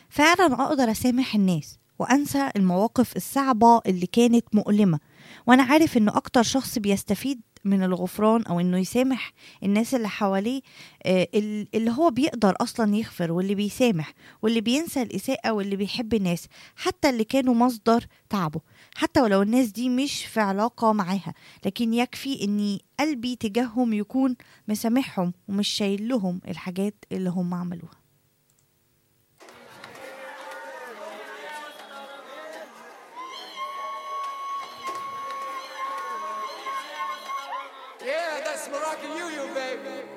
فعلا اقدر اسامح الناس وانسى المواقف الصعبه اللي كانت مؤلمه وانا عارف انه اكتر شخص بيستفيد من الغفران او انه يسامح الناس اللي حواليه آه، ال- اللي هو بيقدر اصلا يغفر واللي بيسامح واللي بينسى الاساءه واللي بيحب الناس حتى اللي كانوا مصدر تعبه حتى ولو الناس دي مش في علاقه معاها لكن يكفي اني قلبي تجاههم يكون مسامحهم ومش شايل لهم الحاجات اللي هم عملوها Yeah, that's Moroccan you, you baby.